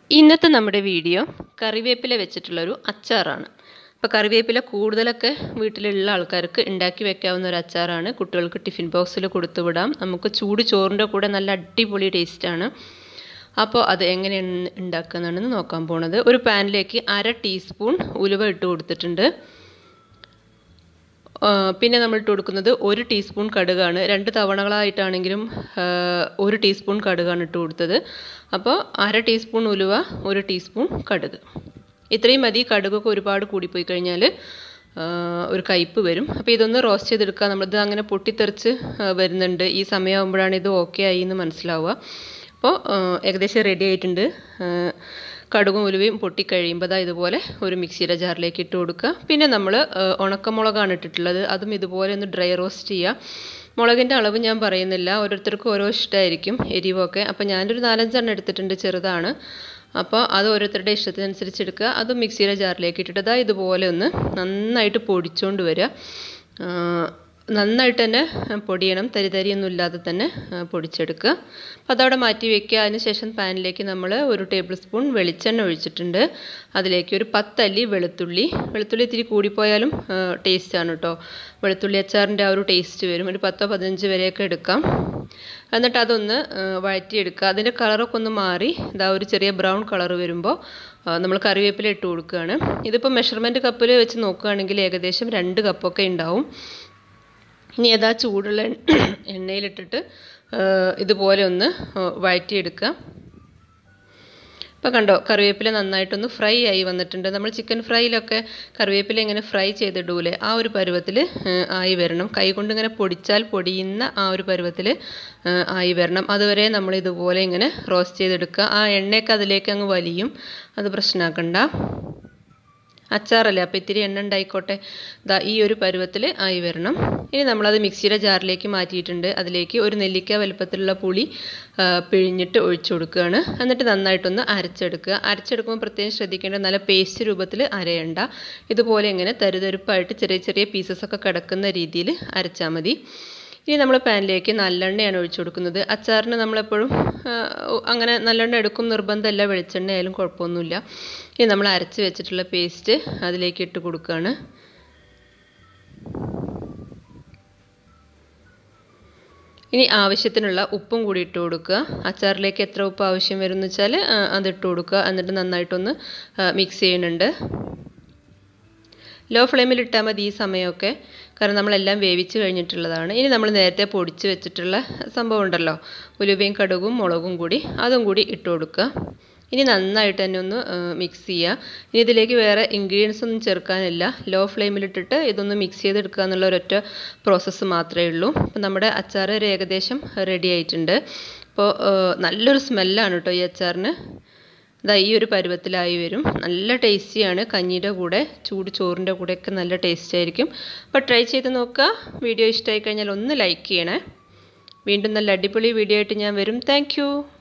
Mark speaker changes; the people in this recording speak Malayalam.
Speaker 1: ഇന്നത്തെ നമ്മുടെ വീഡിയോ കറിവേപ്പില വെച്ചിട്ടുള്ളൊരു അച്ചാറാണ് അപ്പോൾ കറിവേപ്പില കൂടുതലൊക്കെ വീട്ടിലുള്ള ആൾക്കാർക്ക് ഉണ്ടാക്കി വെക്കാവുന്ന ഒരു അച്ചാറാണ് കുട്ടികൾക്ക് ടിഫിൻ ബോക്സിൽ കൊടുത്തു വിടാം നമുക്ക് ചൂട് ചോറിൻ്റെ കൂടെ നല്ല അടിപൊളി ടേസ്റ്റാണ് അപ്പോൾ അത് എങ്ങനെയാണ് ഉണ്ടാക്കുന്നതെന്ന് നോക്കാൻ പോണത് ഒരു പാനിലേക്ക് അര ടീസ്പൂൺ ഉലുവ ഇട്ട് കൊടുത്തിട്ടുണ്ട് പിന്നെ നമ്മൾ ഇട്ട് കൊടുക്കുന്നത് ഒരു ടീസ്പൂൺ കടുകാണ് രണ്ട് തവണകളായിട്ടാണെങ്കിലും ഒരു ടീസ്പൂൺ കടുകാണ് ഇട്ട് കൊടുത്തത് അപ്പോൾ അര ടീസ്പൂൺ ഉലുവ ഒരു ടീസ്പൂൺ കടുക് ഇത്രയും മതി കടുകൊക്കെ ഒരുപാട് കൂടിപ്പോയി കഴിഞ്ഞാൽ ഒരു കയ്പ്പ് വരും അപ്പോൾ ഇതൊന്ന് റോസ്റ്റ് ചെയ്തെടുക്കുക നമ്മളിത് അങ്ങനെ പൊട്ടിത്തെറിച്ച് വരുന്നുണ്ട് ഈ സമയമാകുമ്പോഴാണ് ഇത് ഓക്കെ ആയി എന്ന് മനസ്സിലാവുക അപ്പോൾ ഏകദേശം റെഡി ആയിട്ടുണ്ട് കടുകും ഉലുവയും പൊട്ടിക്കഴിയുമ്പോൾ അതാ ഇതുപോലെ ഒരു മിക്സിയുടെ ജാറിലേക്ക് ഇട്ട് കൊടുക്കുക പിന്നെ നമ്മൾ ഉണക്കമുളകാണ് ഇട്ടിട്ടുള്ളത് അതും ഇതുപോലെ ഒന്ന് ഡ്രൈ റോസ്റ്റ് ചെയ്യുക മുളകിൻ്റെ അളവ് ഞാൻ പറയുന്നില്ല ഓരോരുത്തർക്കും ഓരോ ഇഷ്ടമായിരിക്കും എരിവൊക്കെ അപ്പോൾ ഞാനൊരു നാലഞ്ചെണ്ണം എടുത്തിട്ടുണ്ട് ചെറുതാണ് അപ്പോൾ അത് ഓരോരുത്തരുടെ ഇഷ്ടത്തിനനുസരിച്ച് എടുക്കുക അത് മിക്സിയുടെ ജാറിലേക്ക് ഇട്ടിട്ട് അതാ ഇതുപോലെ ഒന്ന് നന്നായിട്ട് പൊടിച്ചുകൊണ്ട് വരിക നന്നായിട്ട് തന്നെ പൊടിയണം തരി തരിയൊന്നും ഇല്ലാതെ തന്നെ പൊടിച്ചെടുക്കുക അപ്പോൾ അതവിടെ മാറ്റി വെക്കുക അതിനുശേഷം പാനിലേക്ക് നമ്മൾ ഒരു ടേബിൾ സ്പൂൺ വെളിച്ചെണ്ണ ഒഴിച്ചിട്ടുണ്ട് അതിലേക്ക് ഒരു പത്തല്ലി വെളുത്തുള്ളി വെളുത്തുള്ളി ഇത്തിരി കൂടിപ്പോയാലും ടേസ്റ്റാണ് കേട്ടോ വെളുത്തുള്ളി അച്ചാറിൻ്റെ ആ ഒരു ടേസ്റ്റ് വരും ഒരു പത്തോ പതിനഞ്ച് വരെയൊക്കെ എടുക്കാം എന്നിട്ട് അതൊന്ന് വഴറ്റിയെടുക്കുക അതിൻ്റെ കളറൊക്കെ ഒന്ന് മാറി ഇതാ ഒരു ചെറിയ ബ്രൗൺ കളർ വരുമ്പോൾ നമ്മൾ കറിവേപ്പില ഇട്ട് കൊടുക്കുകയാണ് ഇതിപ്പോൾ മെഷർമെൻറ്റ് കപ്പിൽ വെച്ച് നോക്കുകയാണെങ്കിൽ ഏകദേശം രണ്ട് കപ്പൊക്കെ ഉണ്ടാവും ഇനി അതാ ചൂടുള്ള എണ്ണയിലിട്ടിട്ട് ഇതുപോലെ ഒന്ന് വഴറ്റിയെടുക്കുക ഇപ്പോൾ കണ്ടോ കറിവേപ്പില നന്നായിട്ടൊന്ന് ഫ്രൈ ആയി വന്നിട്ടുണ്ട് നമ്മൾ ചിക്കൻ ഫ്രൈയിലൊക്കെ കറിവേപ്പില ഇങ്ങനെ ഫ്രൈ ചെയ്തിടൂലേ ആ ഒരു പരുവത്തിൽ ആയി വരണം കൈ കൊണ്ട് ഇങ്ങനെ പൊടിച്ചാൽ പൊടിയുന്ന ആ ഒരു പരുവത്തിൽ ആയി വരണം അതുവരെ നമ്മൾ ഇതുപോലെ ഇങ്ങനെ റോസ്റ്റ് ചെയ്തെടുക്കുക ആ എണ്ണയൊക്കെ അതിലേക്ക് അങ്ങ് വലിയും അത് പ്രശ്നമാക്കണ്ട അച്ചാറല്ലേ അപ്പോൾ ഇത്തിരി എണ്ണ ഉണ്ടായിക്കോട്ടെ ദാ ഈ ഒരു പരുവത്തിൽ ആയി വരണം ഇനി നമ്മളത് മിക്സിയുടെ ജാറിലേക്ക് മാറ്റിയിട്ടുണ്ട് അതിലേക്ക് ഒരു നെല്ലിക്ക വലുപ്പത്തിലുള്ള പുളി പിഴിഞ്ഞിട്ട് ഒഴിച്ചു കൊടുക്കുകയാണ് എന്നിട്ട് നന്നായിട്ടൊന്ന് അരച്ചെടുക്കുക അരച്ചെടുക്കുമ്പോൾ പ്രത്യേകം ശ്രദ്ധിക്കേണ്ട നല്ല പേസ്റ്റ് രൂപത്തിൽ അരയണ്ട ഇതുപോലെ ഇങ്ങനെ തരുതരുപ്പായിട്ട് ചെറിയ ചെറിയ പീസസ് ഒക്കെ കിടക്കുന്ന രീതിയിൽ അരച്ചാൽ മതി ഇനി നമ്മൾ പാനിലേക്ക് നല്ലെണ്ണയാണ് ഒഴിച്ചു കൊടുക്കുന്നത് അച്ചാറിന് നമ്മളെപ്പോഴും അങ്ങനെ നല്ലെണ്ണ എടുക്കും നിർബന്ധമല്ല വെളിച്ചെണ്ണ ആയാലും കുഴപ്പമൊന്നുമില്ല ഇനി നമ്മൾ അരച്ച് വെച്ചിട്ടുള്ള പേസ്റ്റ് അതിലേക്ക് ഇട്ട് കൊടുക്കുകയാണ് ഇനി ആവശ്യത്തിനുള്ള ഉപ്പും കൂടി ഇട്ട് കൊടുക്കുക അച്ചാറിലേക്ക് എത്ര ഉപ്പ് ആവശ്യം വരും എന്ന് വെച്ചാൽ അത് ഇട്ട് കൊടുക്കുക എന്നിട്ട് നന്നായിട്ടൊന്ന് മിക്സ് ചെയ്യുന്നുണ്ട് ലോ ഫ്ലെയിമിൽ ഇട്ടാൽ മതി ഈ സമയമൊക്കെ കാരണം നമ്മളെല്ലാം വേവിച്ച് കഴിഞ്ഞിട്ടുള്ളതാണ് ഇനി നമ്മൾ നേരത്തെ പൊടിച്ച് വെച്ചിട്ടുള്ള സംഭവം ഉണ്ടല്ലോ ഉലുവയും കടുകും മുളകും കൂടി അതും കൂടി ഇട്ട് കൊടുക്കുക ഇനി നന്നായിട്ട് തന്നെ ഒന്ന് മിക്സ് ചെയ്യുക ഇനി ഇതിലേക്ക് വേറെ ഇൻഗ്രീഡിയൻസ് ഒന്നും ചേർക്കാനില്ല ലോ ഫ്ലെയിമിലിട്ടിട്ട് ഇതൊന്ന് മിക്സ് ചെയ്തെടുക്കുക എന്നുള്ള ഒരൊറ്റ പ്രോസസ്സ് മാത്രമേ ഉള്ളൂ അപ്പോൾ നമ്മുടെ അച്ചാർ ഒരു ഏകദേശം റെഡി ആയിട്ടുണ്ട് അപ്പോൾ നല്ലൊരു സ്മെല്ലാണ് കേട്ടോ ഈ അച്ചാറിന് ഇതാ ഈ ഒരു പരുവത്തിലായി വരും നല്ല ടേസ്റ്റിയാണ് കഞ്ഞിയുടെ കൂടെ ചൂട് ചോറിൻ്റെ കൂടെയൊക്കെ നല്ല ടേസ്റ്റ് ആയിരിക്കും അപ്പോൾ ട്രൈ ചെയ്ത് നോക്കുക വീഡിയോ ഇഷ്ടമായി കഴിഞ്ഞാൽ ഒന്ന് ലൈക്ക് ചെയ്യണേ വീണ്ടും നല്ല അടിപൊളി വീഡിയോ ആയിട്ട് ഞാൻ വരും താങ്ക്